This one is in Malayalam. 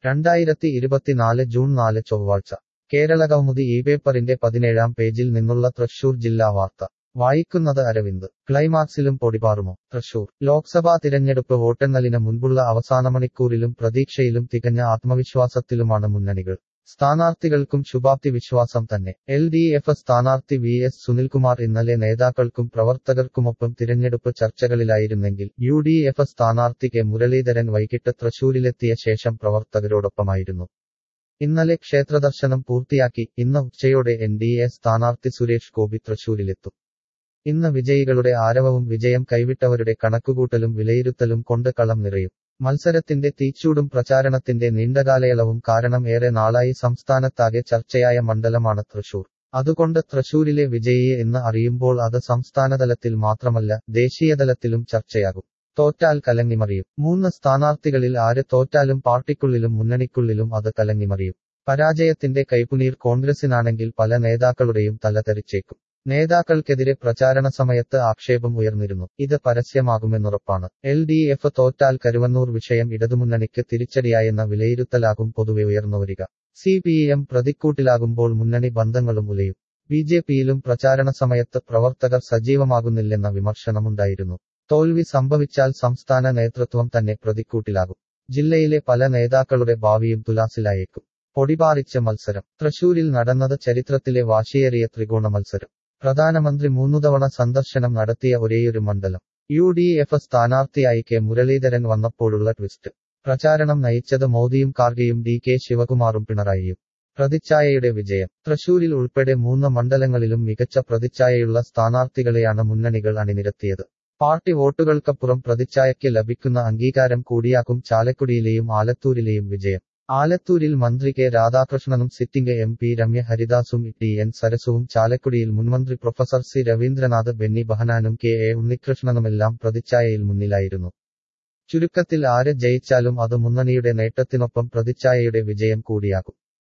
രണ്ടായിരത്തി ഇരുപത്തിനാല് ജൂൺ നാല് ചൊവ്വാഴ്ച കേരളകൗമുദി ഈ പേപ്പറിന്റെ പതിനേഴാം പേജിൽ നിന്നുള്ള തൃശൂർ ജില്ലാ വാർത്ത വായിക്കുന്നത് അരവിന്ദ് ക്ലൈമാക്സിലും പൊടിപാറുമോ തൃശൂർ ലോക്സഭാ തിരഞ്ഞെടുപ്പ് വോട്ടെണ്ണലിന് മുൻപുള്ള അവസാന മണിക്കൂറിലും പ്രതീക്ഷയിലും തികഞ്ഞ ആത്മവിശ്വാസത്തിലുമാണ് മുന്നണികൾ സ്ഥാനാർത്ഥികൾക്കും ശുഭാപ്തി വിശ്വാസം തന്നെ എൽ ഡി എഫ് സ്ഥാനാർത്ഥി വി എസ് സുനിൽകുമാർ ഇന്നലെ നേതാക്കൾക്കും പ്രവർത്തകർക്കുമൊപ്പം തിരഞ്ഞെടുപ്പ് ചർച്ചകളിലായിരുന്നെങ്കിൽ യു ഡി എഫ് സ്ഥാനാർത്ഥി കെ മുരളീധരൻ വൈകിട്ട് തൃശൂരിലെത്തിയ ശേഷം പ്രവർത്തകരോടൊപ്പമായിരുന്നു ഇന്നലെ ക്ഷേത്രദർശനം പൂർത്തിയാക്കി ഇന്ന് ഉച്ചയോടെ എൻ ഡി എ സ്ഥാനാർത്ഥി സുരേഷ് ഗോപി തൃശൂരിലെത്തും ഇന്ന് വിജയികളുടെ ആരവവും വിജയം കൈവിട്ടവരുടെ കണക്കുകൂട്ടലും വിലയിരുത്തലും കൊണ്ട് കളം നിറയും മത്സരത്തിന്റെ തീച്ചൂടും പ്രചാരണത്തിന്റെ നീണ്ടകാലയളവും കാരണം ഏറെ നാളായി സംസ്ഥാനത്താകെ ചർച്ചയായ മണ്ഡലമാണ് തൃശൂർ അതുകൊണ്ട് തൃശൂരിലെ വിജയിയെ എന്ന് അറിയുമ്പോൾ അത് സംസ്ഥാനതലത്തിൽ മാത്രമല്ല ദേശീയതലത്തിലും ചർച്ചയാകും തോറ്റാൽ കലങ്ങിമറിയും മൂന്ന് സ്ഥാനാർത്ഥികളിൽ ആര് തോറ്റാലും പാർട്ടിക്കുള്ളിലും മുന്നണിക്കുള്ളിലും അത് കലങ്ങിമറിയും പരാജയത്തിന്റെ കൈപ്പുനീർ കോൺഗ്രസിനാണെങ്കിൽ പല നേതാക്കളുടെയും തല തെറിച്ചേക്കും നേതാക്കൾക്കെതിരെ പ്രചാരണ സമയത്ത് ആക്ഷേപം ഉയർന്നിരുന്നു ഇത് പരസ്യമാകുമെന്നുറപ്പാണ് എൽ ഡി എഫ് തോറ്റാൽ കരുവന്നൂർ വിഷയം ഇടതുമുന്നണിക്ക് തിരിച്ചടിയായെന്ന വിലയിരുത്തലാകും പൊതുവെ ഉയർന്നുവരിക സി പി എം പ്രതിക്കൂട്ടിലാകുമ്പോൾ മുന്നണി ബന്ധങ്ങളും ഉലയും ബി ജെ പിയിലും പ്രചാരണ സമയത്ത് പ്രവർത്തകർ സജീവമാകുന്നില്ലെന്ന വിമർശനമുണ്ടായിരുന്നു തോൽവി സംഭവിച്ചാൽ സംസ്ഥാന നേതൃത്വം തന്നെ പ്രതിക്കൂട്ടിലാകും ജില്ലയിലെ പല നേതാക്കളുടെ ഭാവിയും തുലാസിലായേക്കും പൊടിപാറിച്ച മത്സരം തൃശൂരിൽ നടന്നത് ചരിത്രത്തിലെ വാശിയേറിയ ത്രികോണ മത്സരം പ്രധാനമന്ത്രി മൂന്നു തവണ സന്ദർശനം നടത്തിയ ഒരേയൊരു മണ്ഡലം യു ഡി എഫ് സ്ഥാനാർത്ഥിയായി കെ മുരളീധരൻ വന്നപ്പോഴുള്ള ട്വിസ്റ്റ് പ്രചാരണം നയിച്ചത് മോദിയും കാർഗെയും ഡി കെ ശിവകുമാറും പിണറായിയും പ്രതിച്ഛായയുടെ വിജയം തൃശൂരിൽ ഉൾപ്പെടെ മൂന്ന് മണ്ഡലങ്ങളിലും മികച്ച പ്രതിച്ഛായയുള്ള സ്ഥാനാർത്ഥികളെയാണ് മുന്നണികൾ അണിനിരത്തിയത് പാർട്ടി വോട്ടുകൾക്കപ്പുറം പ്രതിച്ഛായയ്ക്ക് ലഭിക്കുന്ന അംഗീകാരം കൂടിയാക്കും ചാലക്കുടിയിലെയും ആലത്തൂരിലെയും വിജയം ആലത്തൂരിൽ മന്ത്രി കെ രാധാകൃഷ്ണനും സിറ്റിംഗ് എം പി രമ്യ ഹരിദാസും ടി എൻ സരസുവും ചാലക്കുടിയിൽ മുൻമന്ത്രി പ്രൊഫസർ സി രവീന്ദ്രനാഥ് ബെന്നി ബഹനാനും കെ എ ഉണ്ണികൃഷ്ണനുമെല്ലാം പ്രതിച്ഛായയിൽ മുന്നിലായിരുന്നു ചുരുക്കത്തിൽ ആര് ജയിച്ചാലും അത് മുന്നണിയുടെ നേട്ടത്തിനൊപ്പം പ്രതിച്ഛായയുടെ വിജയം കൂടിയാകും